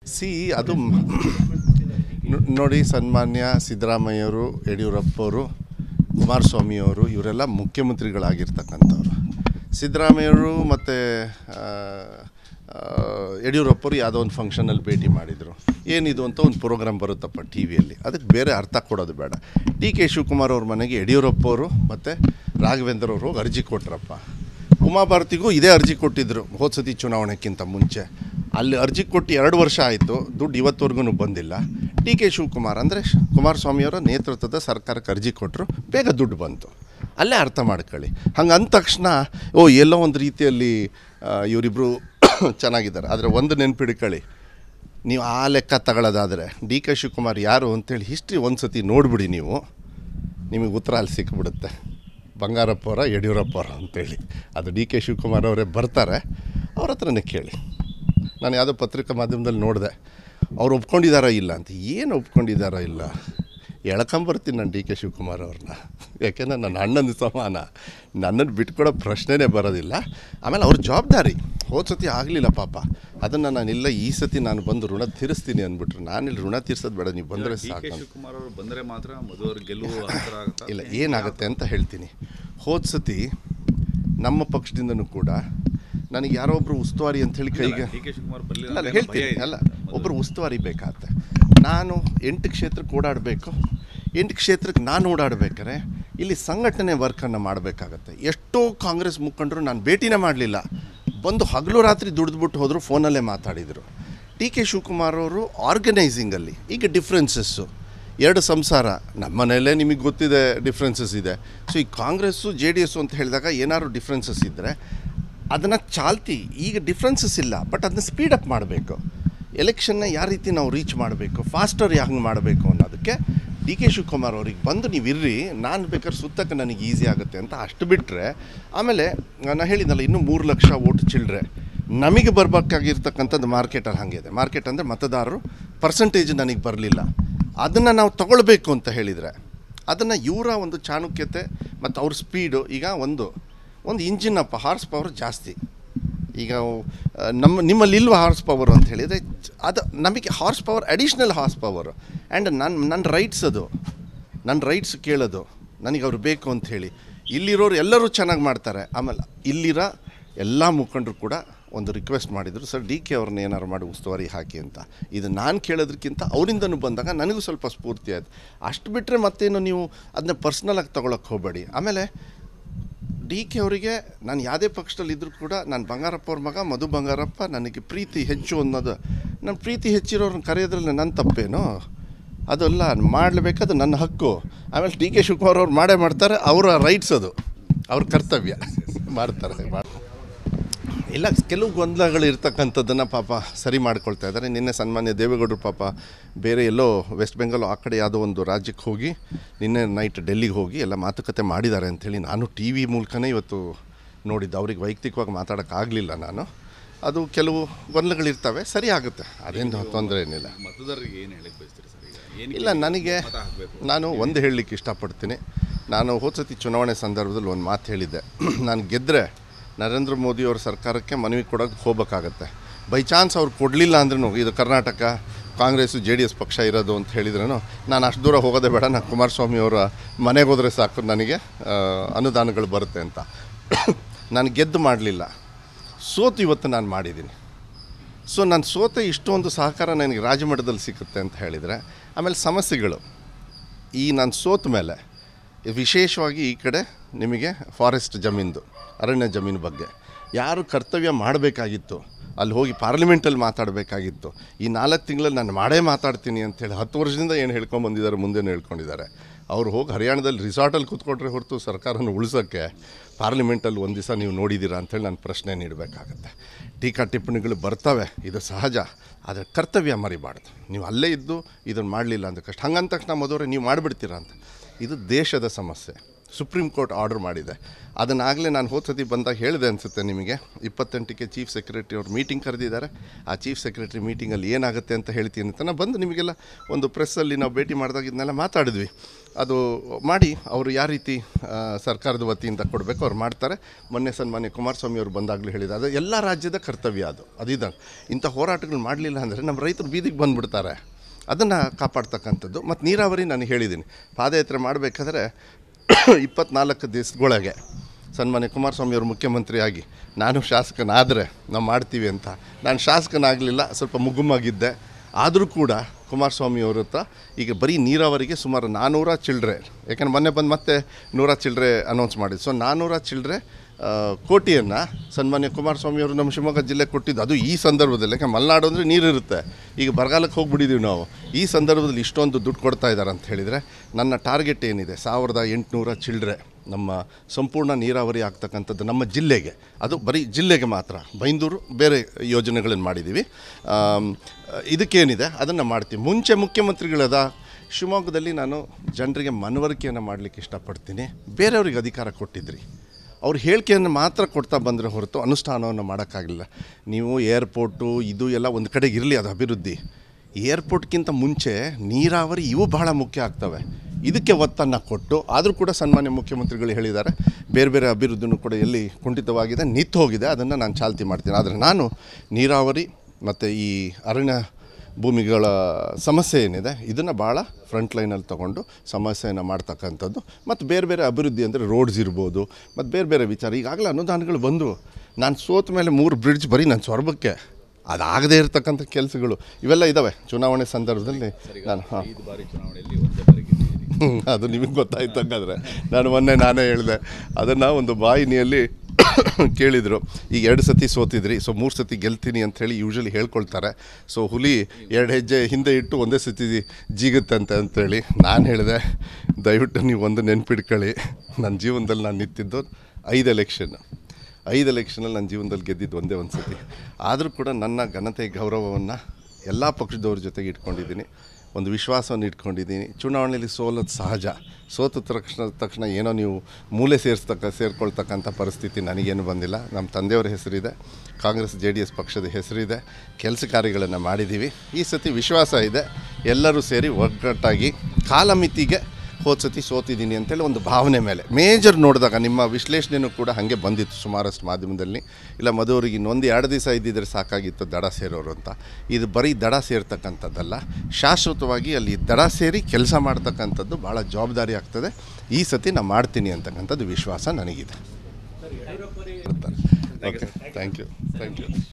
C ಅದು ಮ್- no- ನೋಡಿ ಸನ್ಮಾನ್ಯ ಸಿದ್ದರಾಮಯ್ಯವರು ಯಡಿಯೂರಪ್ಪವರು ಕುಮಾರಸ್ವಾಮಿಯವರು ಇವರೆಲ್ಲ ಮುಖ್ಯಮಂತ್ರಿಗಳಾಗಿರ್ತಕ್ಕಂಥವ್ರು ಸಿದ್ದರಾಮಯ್ಯವರು ಮತ್ತು ಯಡಿಯೂರಪ್ಪರು ಯಾವುದೋ ಒಂದು ಫಂಕ್ಷನಲ್ಲಿ ಭೇಟಿ ಮಾಡಿದರು ಏನಿದು ಅಂತ ಒಂದು ಪ್ರೋಗ್ರಾಮ್ ಬರುತ್ತಪ್ಪ ಟಿ ವಿಯಲ್ಲಿ ಅದಕ್ಕೆ ಬೇರೆ ಅರ್ಥ ಕೊಡೋದು ಬೇಡ ಡಿ ಕೆ ಶಿವಕುಮಾರ್ ಅವ್ರ ಮನೆಗೆ ಯಡಿಯೂರಪ್ಪವರು ಮತ್ತು ರಾಘವೇಂದ್ರ ಅವರು ಹೋಗಿ ಅರ್ಜಿ ಕೊಟ್ರಪ್ಪ ಉಮಾಭಾರತಿಗೂ ಇದೇ ಅರ್ಜಿ ಕೊಟ್ಟಿದ್ದರು ಹೋದ ಸತಿ ಚುನಾವಣೆಕ್ಕಿಂತ ಮುಂಚೆ ಅಲ್ಲಿ ಅರ್ಜಿ ಕೊಟ್ಟು ಎರಡು ವರ್ಷ ಆಯಿತು ದುಡ್ಡು ಇವತ್ತವರೆಗೂ ಬಂದಿಲ್ಲ ಡಿ ಕೆ ಶಿವಕುಮಾರ್ ಅಂದರೆ ಕುಮಾರಸ್ವಾಮಿಯವರ ನೇತೃತ್ವದ ಸರ್ಕಾರಕ್ಕೆ ಅರ್ಜಿ ಕೊಟ್ಟರು ಬೇಗ ದುಡ್ಡು ಬಂತು ಅಲ್ಲೇ ಅರ್ಥ ಮಾಡ್ಕೊಳ್ಳಿ ಹಂಗೆ ಅಂದ ತಕ್ಷಣ ಓ ಎಲ್ಲೋ ಒಂದು ರೀತಿಯಲ್ಲಿ ಆ, ಇವರಿಬ್ಬರು ಚೆನ್ನಾಗಿದ್ದಾರೆ ಆದರೆ ಒಂದು ನೆನ್ಪಿಡ್ಕೊಳ್ಳಿ ನೀವು ಆ ಲೆಕ್ಕ ತಗೊಳ್ಳೋದಾದರೆ ಡಿ ಕೆ ಶಿವಕುಮಾರ್ ಯಾರು ಅಂತೇಳಿ ಹಿಸ್ಟ್ರಿ ಒಂದು ಸತಿ ನೋಡಿಬಿಡಿ ನೀವು ನಿಮಗೆ ಉತ್ತರ ಅಲ್ಲಿ ಸಿಕ್ಬಿಡುತ್ತೆ ಬಂಗಾರಪ್ಪವರ ಯಡಿಯೂರಪ್ಪವರ ಅಂತೇಳಿ ಅದು ಡಿ ಕೆ ಶಿವಕುಮಾರ್ ಅವರೇ ಬರ್ತಾರೆ ಅವ್ರ ಹತ್ರನೇ ಕೇಳಿ ನಾನು ಯಾವುದೋ ಪತ್ರಿಕಾ ಮಾಧ್ಯಮದಲ್ಲಿ ನೋಡಿದೆ ಅವ್ರು ಒಪ್ಕೊಂಡಿದ್ದಾರಾ ಇಲ್ಲ ಅಂತ ಏನು ಒಪ್ಕೊಂಡಿದ್ದಾರಾ ಇಲ್ಲ ಎಳ್ಕೊಂಬರ್ತೀನಿ ನಾನು ಡಿ ಕೆ ಶಿವಕುಮಾರ್ ಅವ್ರನ್ನ ಯಾಕೆಂದ್ರೆ ನನ್ನ ಅಣ್ಣನ ಸಮಾನ ನನ್ನನ್ನು ಬಿಟ್ಕೊಡೋ ಪ್ರಶ್ನೆನೇ ಬರೋದಿಲ್ಲ ಆಮೇಲೆ ಅವ್ರ ಜವಾಬ್ದಾರಿ ಹೋದ ಸತಿ ಆಗಲಿಲ್ಲ ಪಾಪ ಅದನ್ನು ನಾನಿಲ್ಲ ಈ ಸತಿ ನಾನು ಬಂದು ಋಣ ತೀರಿಸ್ತೀನಿ ಅಂದ್ಬಿಟ್ರು ನಾನಿಲ್ಲಿ ಋಣ ತೀರ್ಸೋದು ಬೇಡ ನೀವು ಬಂದರೆ ಡಿ ಕೆ ಸಾಕು ಅಂತ. ಶಿವಕುಮಾರ್ ಅವರು ಬಂದರೆ ಮಾತ್ರ ಮಧು ಅವ್ರ ಗೆಲುವು ಹತ್ರ ಆಗುತ್ತಾ ಇಲ್ಲ ಏನಾಗುತ್ತೆ ಅಂತ ಹೇಳ್ತೀನಿ ಹೋದ ಸತಿ ನಮ್ಮ ಪಕ್ಷದಿಂದನೂ ಕೂಡ ನನಗೆ ಯಾರೋ ಒಬ್ಬರು ಉಸ್ತುವಾರಿ ಅಂಥೇಳಿ ಕೈಗೆ ಡಿ ಕೆ ಶಿವಕುಮಾರ್ ಬರಲಿಲ್ಲ ಅಲ್ಲ ಹೇಳ್ತೀನಿ ಅಲ್ಲ ಒಬ್ಬರು ಉಸ್ತುವಾರಿ ಬೇಕಾಗತ್ತೆ ನಾನು ಎಂಟು ಕ್ಷೇತ್ರಕ್ಕೆ ಓಡಾಡಬೇಕು ಎಂಟು ಕ್ಷೇತ್ರಕ್ಕೆ ನಾನು ಓಡಾಡ್ಬೇಕಾರೆ ಇಲ್ಲಿ ಸಂಘಟನೆ ವರ್ಕನ್ನು ಮಾಡಬೇಕಾಗತ್ತೆ ಎಷ್ಟೋ ಕಾಂಗ್ರೆಸ್ ಮುಖಂಡರು ನಾನು ಭೇಟಿನೇ ಮಾಡಲಿಲ್ಲ ಬಂದು ಹಗಲು ರಾತ್ರಿ ದುಡಿದ್ಬಿಟ್ಟು ಹೋದರು ಫೋನಲ್ಲೇ ಮಾತಾಡಿದರು ಡಿ ಕೆ ಶಿವಕುಮಾರ್ ಅವರು ಆರ್ಗನೈಸಿಂಗಲ್ಲಿ ಈಗ ಡಿಫ್ರೆನ್ಸಸ್ಸು ಎರಡು ಸಂಸಾರ ನಮ್ಮ ಮನೆಯಲ್ಲೇ ನಿಮಗೆ ಗೊತ್ತಿದೆ ಡಿಫ್ರೆನ್ಸಸ್ ಇದೆ ಸೊ ಈ ಕಾಂಗ್ರೆಸ್ಸು ಜೆ ಡಿ ಎಸ್ಸು ಅಂತ ಹೇಳಿದಾಗ ಏನಾದ್ರು ಡಿಫ್ರೆನ್ಸಸ್ ಇದ್ದರೆ ಅದನ್ನು ಚಾಲ್ತಿ ಈಗ ಡಿಫ್ರೆನ್ಸಸ್ ಇಲ್ಲ ಬಟ್ ಅದನ್ನ ಸ್ಪೀಡಪ್ ಮಾಡಬೇಕು ಎಲೆಕ್ಷನ್ನ ಯಾವ ರೀತಿ ನಾವು ರೀಚ್ ಮಾಡಬೇಕು ಫಾಸ್ಟರ್ ಹಂಗೆ ಮಾಡಬೇಕು ಅನ್ನೋದಕ್ಕೆ ಡಿ ಕೆ ಶಿವಕುಮಾರ್ ಅವ್ರಿಗೆ ಬಂದು ನೀವು ಇರ್ರಿ ನಾನು ಬೇಕಾದ್ರೆ ಸುತ್ತಕ್ಕೆ ನನಗೆ ಈಸಿ ಆಗುತ್ತೆ ಅಂತ ಅಷ್ಟು ಬಿಟ್ಟರೆ ಆಮೇಲೆ ನಾನು ಹೇಳಿದ್ನಲ್ಲ ಇನ್ನೂ ಮೂರು ಲಕ್ಷ ಓಟ್ ಚಿಲ್ಡ್ರೆ ನಮಗೆ ಬರಬೇಕಾಗಿರ್ತಕ್ಕಂಥದ್ದು ಮಾರ್ಕೆಟಲ್ಲಿ ಹಾಗಿದೆ ಮಾರ್ಕೆಟ್ ಅಂದರೆ ಮತದಾರರು ಪರ್ಸಂಟೇಜ್ ನನಗೆ ಬರಲಿಲ್ಲ ಅದನ್ನು ನಾವು ತಗೊಳ್ಬೇಕು ಅಂತ ಹೇಳಿದರೆ ಅದನ್ನು ಇವರ ಒಂದು ಚಾಣುಕ್ಯತೆ ಮತ್ತು ಅವ್ರ ಸ್ಪೀಡು ಈಗ ಒಂದು ಒಂದು ಇಂಜಿನ್ ಅಪ್ಪ ಹಾರ್ಸ್ ಪವರ್ ಜಾಸ್ತಿ ಈಗ ಆ, ನಮ್ಮ ನಿಮ್ಮಲ್ಲಿ ಇಲ್ವ ಹಾರ್ಸ್ ಪವರ್ ಅಂತ ಹೇಳಿದರೆ ಅದು ನಮಗೆ horsepower additional horsepower and ನನ್ನ ನನ್ನ ರೈಟ್ಸ್ ಅದು ನನ್ನ ರೈಟ್ಸ್ ಕೇಳೋದು ನನಗೆ ಅವ್ರು ಬೇಕು ಅಂತ ಹೇಳಿ ಇಲ್ಲಿರೋರು ಎಲ್ಲರೂ ಚೆನ್ನಾಗಿ ಮಾಡ್ತಾರೆ ಆಮೇಲೆ ಇಲ್ಲಿರೋ ಎಲ್ಲ ಮುಖಂಡರು ಕೂಡ ಒಂದು ರಿಕ್ವೆಸ್ಟ್ ಮಾಡಿದರು ಸರ್ ಡಿ ಕೆ ಅವ್ರನ್ನ ಏನಾರು ಮಾಡಿ ಉಸ್ತುವಾರಿ ಹಾಕಿ ಅಂತ ಇದು ನಾನು ಕೇಳೋದಕ್ಕಿಂತ ಅವರಿಂದನೂ ಬಂದಾಗ ನನಗೂ ಸ್ವಲ್ಪ ಸ್ಫೂರ್ತಿ ಆಯ್ತು ಅಷ್ಟು ಬಿಟ್ಟರೆ ಮತ್ತೇನು ನೀವು ಅದನ್ನ ಪರ್ಸ್ನಲಾಗಿ ತೊಗೊಳಕ್ಕೆ ಹೋಗಬೇಡಿ ಆಮೇಲೆ ಡಿ ಕೆ ಅವರಿಗೆ ನಾನು ಯಾವುದೇ ಪಕ್ಷದಲ್ಲಿ ಇದ್ದರೂ ಕೂಡ ನಾನು ಬಂಗಾರಪ್ಪ ಅವ್ರ ಮಗ ಮಧು ಬಂಗಾರಪ್ಪ ನನಗೆ ಪ್ರೀತಿ ಹೆಚ್ಚು ಅನ್ನೋದು ನನ್ನ ಪ್ರೀತಿ ಹೆಚ್ಚಿರೋರನ್ನ ಕರೆಯೋದ್ರಲ್ಲಿ ನನ್ನ ತಪ್ಪೇನು ಅದೆಲ್ಲ ಮಾಡಲೇಬೇಕಾದ ನನ್ನ ಹಕ್ಕು ಆಮೇಲೆ ಡಿ ಕೆ ಶಿವಕುಮಾರ್ ಅವ್ರು ಮಾಡೇ ಮಾಡ್ತಾರೆ ಅವರ ರೈಟ್ಸ್ ಅದು ಅವ್ರ ಕರ್ತವ್ಯ ಮಾಡ್ತಾರೆ ಮಾಡ್- ಇಲ್ಲ ಕೆಲವು ಗೊಂದಲಗಳು ಇರ್ತಕ್ಕಂಥದ್ದನ್ನು ಪಾಪ ಸರಿ ಮಾಡ್ಕೊಳ್ತಾ ಇದ್ದಾರೆ ನಿನ್ನೆ ಸನ್ಮಾನ್ಯ ದೇವೇಗೌಡರು ಪಾಪ ಬೇರೆ ಎಲ್ಲೋ ವೆಸ್ಟ್ ಬೆಂಗಾಲ್ ಆ ಕಡೆ ಯಾವುದೋ ಒಂದು ರಾಜ್ಯಕ್ಕೆ ಹೋಗಿ ನಿನ್ನೆ ನೈಟ್ ಡೆಲ್ಲಿಗೆ ಹೋಗಿ ಎಲ್ಲ ಮಾತುಕತೆ ಮಾಡಿದ್ದಾರೆ ಅಂಥೇಳಿ ನಾನು ಟಿ ವಿ ಮೂಲಕನೇ ಇವತ್ತು ನೋಡಿದ್ದು ಅವ್ರಿಗೆ ವೈಯಕ್ತಿಕವಾಗಿ ಮಾತಾಡೋಕ್ಕಾಗಲಿಲ್ಲ ನಾನು ಅದು ಕೆಲವು ಗೊಂದಲಗಳಿರ್ತವೆ ಸರಿ ಆಗುತ್ತೆ ಅದೇನು ತೊಂದರೆ ಏನಿಲ್ಲ ಮತದಾರರಿಗೆ ಏನು ಹೇಳಕ್ ಬಯಸ್ತೀರಿ ಸರ್ ಈಗ ಏನಕ್ಕೆ ಇಲ್ಲ ನನಗೆ ಮತ ಹಾಕಬೇಕು ನಾನು ಒಂದು ಹೇಳಲಿಕ್ಕೆ ಇಷ್ಟಪಡ್ತೀನಿ ನಾನು ಹೋದ ಸತಿ ಚುನಾವಣೆ ಸಂದರ್ಭದಲ್ಲಿ ಒಂದು ಮಾತು ಹೇಳಿದ್ದೆ ನಾನು ಗೆದ್ದರೆ ನರೇಂದ್ರ ಮೋದಿಯವ್ರ ಸರ್ಕಾರಕ್ಕೆ ಮನವಿ ಕೊಡೋಕ್ಕೆ ಹೋಗ್ಬೇಕಾಗತ್ತೆ ಬೈ ಚಾನ್ಸ್ ಅವ್ರು ಕೊಡಲಿಲ್ಲ ಅಂದ್ರೂ ಇದು Karnataka Congress J D S ಪಕ್ಷ ಇರೋದು ಅಂತ ಹೇಳಿದ್ರೂ ನಾನು ಅಷ್ಟು ದೂರ ಹೋಗೋದೇ ಬೇಡ ನಾನು ಕುಮಾರಸ್ವಾಮಿ ಅವರ ಮನೆಗೆ ಹೋದರೆ ಸಾಕು ನನಗೆ ಆ, ಅನುದಾನಗಳು ಬರುತ್ತೆ ಅಂತ ನಾನು ಗೆದ್ದು ಮಾಡಲಿಲ್ಲ ಸೋತು ಇವತ್ತು ನಾನು ಮಾಡಿದ್ದೀನಿ ಸೊ ನಾನು ಸೋತೆ ಇಷ್ಟೊಂದು ಸಹಕಾರ ನನಗೆ ರಾಜಮಟ್ಟದಲ್ಲಿ ಸಿಕ್ಕುತ್ತೆ ಅಂತ ಹೇಳಿದರೆ ಆಮೇಲೆ ಸಮಸ್ಯೆಗಳು ಈ ನಾನು ಸೋತ ಮೇಲೆ ವಿಶೇಷವಾಗಿ ಈ ಕಡೆ ನಿಮಗೆ ಫಾರೆಸ್ಟ್ ಜಮೀನ್ದು ಅರಣ್ಯ ಜಮೀನು ಬಗ್ಗೆ ಯಾರು ಕರ್ತವ್ಯ ಮಾಡಬೇಕಾಗಿತ್ತು ಅಲ್ಲಿ ಹೋಗಿ ಪಾರ್ಲಿಮೆಂಟಲ್ಲಿ ಮಾತಾಡಬೇಕಾಗಿತ್ತು ಈ ನಾಲ್ಕು ತಿಂಗಳಲ್ಲಿ ನಾನು ಮಾಡೇ ಮಾತಾಡ್ತೀನಿ ಅಂತೇಳಿ ಹತ್ತು ವರ್ಷದಿಂದ ಏನು ಹೇಳ್ಕೊಂಬಂದಿದ್ದಾರೆ ಮುಂದೆನೂ ಹೇಳ್ಕೊಂಡಿದ್ದಾರೆ ಅವ್ರು ಹೋಗಿ ಹರಿಯಾಣದಲ್ಲಿ ರಿಸಾರ್ಟಲ್ಲಿ ಕೂತ್ಕೊಟ್ರೆ ಹೊರತು ಸರ್ಕಾರನ ಉಳಿಸೋಕ್ಕೆ ಪಾರ್ಲಿಮೆಂಟಲ್ಲಿ ಒಂದು ದಿವಸ ನೀವು ನೋಡಿದ್ದೀರಾ ಅಂತೇಳಿ ನಾನು ಪ್ರಶ್ನೆ ನೀಡಬೇಕಾಗತ್ತೆ ಟೀಕಾ ಟಿಪ್ಪಣಿಗಳು ಬರ್ತವೆ ಇದು ಸಹಜ ಆದರೆ ಕರ್ತವ್ಯ ಮರಿಬಾರ್ದು ನೀವು ಅಲ್ಲೇ ಇದ್ದು ಇದನ್ನು ಮಾಡಲಿಲ್ಲ ಅಂತ ಕಷ್ಟ ಹಂಗಂದ ತಕ್ಷಣ ಮದುವೆ ನೀವು ಮಾಡಿಬಿಡ್ತೀರಾ ಅಂತ ಇದು ದೇಶದ ಸಮಸ್ಯೆ ಸುಪ್ರೀಂ ಕೋರ್ಟ್ ಆರ್ಡರ್ ಮಾಡಿದೆ ಅದನ್ನಾಗಲೇ ನಾನು ಹೋದ ಸತಿ ಬಂದಾಗ ಹೇಳಿದೆ ಅನಿಸುತ್ತೆ ನಿಮಗೆ ಇಪ್ಪತ್ತೆಂಟಕ್ಕೆ ಚೀಫ್ ಸೆಕ್ರೆಟರಿ ಅವ್ರು ಮೀಟಿಂಗ್ ಕರೆದಿದ್ದಾರೆ ಆ ಚೀಫ್ ಸೆಕ್ರೆಟರಿ ಮೀಟಿಂಗಲ್ಲಿ ಏನಾಗುತ್ತೆ ಅಂತ ಹೇಳ್ತೀನಿ ಅಂತ ನಾನು ಬಂದು ನಿಮಗೆಲ್ಲ ಒಂದು ಪ್ರೆಸ್ಸಲ್ಲಿ ನಾವು ಭೇಟಿ ಮಾಡಿದಾಗ ಇದನ್ನೆಲ್ಲ ಮಾತಾಡಿದ್ವಿ ಅದು ಮಾಡಿ ಅವರು ಯಾವ ರೀತಿ ಆ, ಸರ್ಕಾರದ ವತಿಯಿಂದ ಕೊಡಬೇಕು ಅವ್ರು ಮಾಡ್ತಾರೆ ಮೊನ್ನೆ ಸನ್ಮಾನ್ಯ ಕುಮಾರಸ್ವಾಮಿ ಅವರು ಬಂದಾಗಲೂ ಹೇಳಿದ ಅದು ಎಲ್ಲ ರಾಜ್ಯದ ಕರ್ತವ್ಯ ಅದು ಅದಿದೆ ಇಂಥ ಹೋರಾಟಗಳು ಮಾಡಲಿಲ್ಲ ಅಂದರೆ ನಮ್ಮ ರೈತರು ಬೀದಿಗೆ ಬಂದುಬಿಡ್ತಾರೆ ಅದನ್ನು ಕಾಪಾಡ್ತಕ್ಕಂಥದ್ದು ಮತ್ತು ನೀರಾವರಿ ನಾನು ಹೇಳಿದ್ದೀನಿ ಪಾದಯಾತ್ರೆ ಮಾಡಬೇಕಾದ್ರೆ ಇಪ್ಪತ್ನಾಲ್ಕು ದಿವಸದೊಳಗೆ ಸನ್ಮಾನ್ಯ ಕುಮಾರಸ್ವಾಮಿ ಅವರು ಮುಖ್ಯಮಂತ್ರಿಯಾಗಿ ನಾನು ಶಾಸಕನಾದರೆ ನಾವು ಮಾಡ್ತೀವಿ ಅಂತ ನಾನು ಶಾಸಕನಾಗಲಿಲ್ಲ ಸ್ವಲ್ಪ ಮುಗುಮಾಗಿದ್ದೆ ಆದರೂ ಕೂಡ ಕುಮಾರಸ್ವಾಮಿ ಅವ್ರ ಹತ್ರ ಈಗ ಬರೀ ನೀರಾವರಿಗೆ ಸುಮಾರು ನಾನ್ನೂರ ಚಿಲ್ಲರೆ ಯಾಕಂದ್ರೆ ಮೊನ್ನೆ ಬಂದು ಮತ್ತೆ ನೂರ ಚಿಲ್ಲರೆ ಅನೌನ್ಸ್ ಮಾಡಿದ್ದು ಸೊ ನಾನ್ನೂರ ಚಿಲ್ಲರೆ ಕೋಟಿಯನ್ನು ಸನ್ಮಾನ್ಯ ಕುಮಾರಸ್ವಾಮಿ ಅವರು ನಮ್ಮ ಶಿವಮೊಗ್ಗ ಜಿಲ್ಲೆ ಕೊಟ್ಟಿದ್ದು ಅದು ಈ ಸಂದರ್ಭದಲ್ಲಿ ಯಾಕೆ ಮಲೆನಾಡು ಅಂದರೆ ನೀರಿರುತ್ತೆ ಈಗ ಬರಗಾಲಕ್ಕೆ ಹೋಗ್ಬಿಟ್ಟಿದ್ದೀವಿ ನಾವು ಈ ಸಂದರ್ಭದಲ್ಲಿ ಇಷ್ಟೊಂದು ದುಡ್ಡು ಕೊಡ್ತಾ ಇದ್ದಾರೆ ಅಂತ ಹೇಳಿದರೆ ನನ್ನ ಟಾರ್ಗೆಟ್ ಏನಿದೆ ಸಾವಿರದ ಎಂಟುನೂರ ಚಿಲ್ಲರೆ ನಮ್ಮ ಸಂಪೂರ್ಣ ನೀರಾವರಿ ಆಗ್ತಕ್ಕಂಥದ್ದು ನಮ್ಮ ಜಿಲ್ಲೆಗೆ ಅದು ಬರೀ ಜಿಲ್ಲೆಗೆ ಮಾತ್ರ ಬೈಂದೂರು ಬೇರೆ ಯೋಜನೆಗಳನ್ನು ಮಾಡಿದ್ದೀವಿ ಆಮ್, ಇದಕ್ಕೇನಿದೆ ಅದನ್ನು ಮಾಡ್ತೀವಿ ಮುಂಚೆ ಮುಖ್ಯಮಂತ್ರಿಗಳದ ಶಿವಮೊಗ್ಗದಲ್ಲಿ ನಾನು ಜನರಿಗೆ ಮನವರಿಕೆಯನ್ನು ಮಾಡಲಿಕ್ಕೆ ಇಷ್ಟಪಡ್ತೀನಿ ಬೇರೆಯವ್ರಿಗೆ ಅಧಿಕಾರ ಕೊಟ್ಟಿದ್ರಿ ಅವ್ರು ಹೇಳಿಕೆಯನ್ನು ಮಾತ್ರ ಕೊಡ್ತಾ ಬಂದರೆ ಹೊರತು ಅನುಷ್ಠಾನವನ್ನು ಮಾಡೋಕ್ಕಾಗಲಿಲ್ಲ ನೀವು ಏರ್ಪೋರ್ಟು ಇದು ಎಲ್ಲ ಒಂದು ಕಡೆಗೆ ಇರಲಿ ಅದು ಅಭಿವೃದ್ಧಿ ಏರ್ಪೋರ್ಟ್ಗಿಂತ ಮುಂಚೆ ನೀರಾವರಿ ಇವು ಬಹಳ ಮುಖ್ಯ ಆಗ್ತವೆ ಇದಕ್ಕೆ ಒತ್ತನ್ನು ಕೊಟ್ಟು ಆದರೂ ಕೂಡ ಸನ್ಮಾನ್ಯ ಮುಖ್ಯಮಂತ್ರಿಗಳು ಹೇಳಿದ್ದಾರೆ ಬೇರೆ ಬೇರೆ ಅಭಿವೃದ್ಧಿನೂ ಕೂಡ ಎಲ್ಲಿ ಕುಂಠಿತವಾಗಿದೆ ನಿಂತು ಹೋಗಿದೆ ಅದನ್ನು ನಾನು ಚಾಲ್ತಿ ಮಾಡ್ತೀನಿ ಆದರೆ ನಾನು ನೀರಾವರಿ ಮತ್ತು ಈ ಅರಣ್ಯ ಭೂಮಿಗಳ ಸಮಸ್ಯೆ ಏನಿದೆ ಇದನ್ನು ಭಾಳ ಫ್ರಂಟ್ ಲೈನಲ್ಲಿ ತೊಗೊಂಡು ಸಮಸ್ಯೆಯನ್ನು ಮಾಡ್ತಕ್ಕಂಥದ್ದು ಮತ್ತು ಬೇರೆ ಬೇರೆ ಅಭಿವೃದ್ಧಿ ಅಂದರೆ ರೋಡ್ಸ್ ಇರ್ಬೋದು ಮತ್ತು ಬೇರೆ ಬೇರೆ ವಿಚಾರ ಈಗಾಗಲೇ ಅನುದಾನಗಳು ಬಂದು ನಾನು ಸೋತ ಮೇಲೆ ಮೂರು ಬ್ರಿಡ್ಜ್ ಬರೀ ನನ್ನ ಸ್ವರ್ಭಕ್ಕೆ ಅದಾಗದೇ ಇರತಕ್ಕಂಥ ಕೆಲಸಗಳು ಇವೆಲ್ಲ ಇದ್ದಾವೆ ಚುನಾವಣೆ ಸಂದರ್ಭದಲ್ಲಿ ನಾನು ಹಾಂ ಐದು ಬಾರಿ ಚುನಾವಣೆಯಲ್ಲಿ ಒಂದೇ ಬಾರಿ ಗೆದ್ದಿದ್ದೀರಿ ಹ್ಮ್, ಅದು ನಿಮಗೆ ಗೊತ್ತಾಯ್ತು ಹಂಗಾದ್ರೆ ನಾನು ಮೊನ್ನೆ ನಾನೇ ಹೇಳಿದೆ ಅದನ್ನು ಒಂದು ವಾಹಿನಿಯಲ್ಲಿ ಕೇಳಿದರು ಈಗ ಎರಡು ಸತಿ ಸೋತಿದ್ರಿ ಸೊ ಮೂರು ಸತಿ ಗೆಲ್ತೀನಿ ಅಂತ ಹೇಳಿ ಯೂಶ್ವಲಿ ಹೇಳ್ಕೊಳ್ತಾರೆ ಸೊ ಹುಲಿ ಎರಡು ಹೆಜ್ಜೆ ಹಿಂದೆ ಇಟ್ಟು ಒಂದೇ ಸತಿ ಜೀಗುತ್ತಂತೆ ಅಂತೇಳಿ ನಾನು ಹೇಳಿದೆ ದಯವಿಟ್ಟು ನೀವು ಒಂದು ನೆನ್ಪಿಡ್ಕೊಳ್ಳಿ ನನ್ನ ಜೀವನದಲ್ಲಿ ನಾನು ನಿಂತಿದ್ದು ಐದು ಎಲೆಕ್ಷನ್ ಐದು ಎಲೆಕ್ಷನಲ್ಲಿ ನನ್ನ ಜೀವನದಲ್ಲಿ ಗೆದ್ದಿದ್ದು ಒಂದೇ ಒಂದು ಸತಿ ಆದರೂ ಕೂಡ ನನ್ನ ಘನತೆ ಗೌರವವನ್ನು ಎಲ್ಲ ಪಕ್ಷದವ್ರ ಜೊತೆಗೆ ಇಟ್ಕೊಂಡಿದ್ದೀನಿ ಒಂದು ವಿಶ್ವಾಸವನ್ನು ಇಟ್ಕೊಂಡಿದ್ದೀನಿ ಚುನಾವಣೆಯಲ್ಲಿ ಸೋಲೋದು ಸಹಜ ಸೋತ ತಕ್ಷಣ ತಕ್ಷಣ ಏನೋ ನೀವು ಮೂಲೆ ಸೇರಿಸ್ತಕ್ಕ ಸೇರ್ಕೊಳ್ತಕ್ಕಂಥ ಪರಿಸ್ಥಿತಿ ನನಗೇನು ಬಂದಿಲ್ಲ ನಮ್ಮ ತಂದೆಯವರ ಹೆಸರಿದೆ ಕಾಂಗ್ರೆಸ್ ಜೆ ಡಿ ಎಸ್ ಪಕ್ಷದ ಹೆಸರಿದೆ ಕೆಲಸ ಕಾರ್ಯಗಳನ್ನು ಮಾಡಿದ್ದೀವಿ ಈ ಸತಿ ವಿಶ್ವಾಸ ಇದೆ ಎಲ್ಲರೂ ಸೇರಿ ಒಗ್ಗಟ್ಟಾಗಿ ಕಾಲಮಿತಿಗೆ ಹೋದ ಸತಿ ಸೋತಿದ್ದೀನಿ ಅಂತೇಳಿ ಒಂದು ಭಾವನೆ ಮೇಲೆ ಮೇಜರ್ ನೋಡಿದಾಗ ನಿಮ್ಮ ವಿಶ್ಲೇಷಣೆಯೂ ಕೂಡ ಹಾಗೆ ಬಂದಿತ್ತು ಸುಮಾರಷ್ಟು ಮಾಧ್ಯಮದಲ್ಲಿ ಇಲ್ಲ ಮದುವರಿಗೆ ಇನ್ನೊಂದು ಎರಡು ದಿವಸ ಇದ್ದಿದ್ರೆ ಸಾಕಾಗಿತ್ತು ದಡ ಸೇರೋರು ಅಂತ ಇದು ಬರೀ ದಡ ಸೇರ್ತಕ್ಕಂಥದ್ದಲ್ಲ ಶಾಶ್ವತವಾಗಿ ಅಲ್ಲಿ ದಡ ಸೇರಿ ಕೆಲಸ ಮಾಡ್ತಕ್ಕಂಥದ್ದು ಭಾಳ ಜವಾಬ್ದಾರಿ ಆಗ್ತದೆ ಈ ಸತಿ ನಾನು ಮಾಡ್ತೀನಿ ಅಂತಕ್ಕಂಥದ್ದು ವಿಶ್ವಾಸ ನನಗಿದೆ okay thank you thank you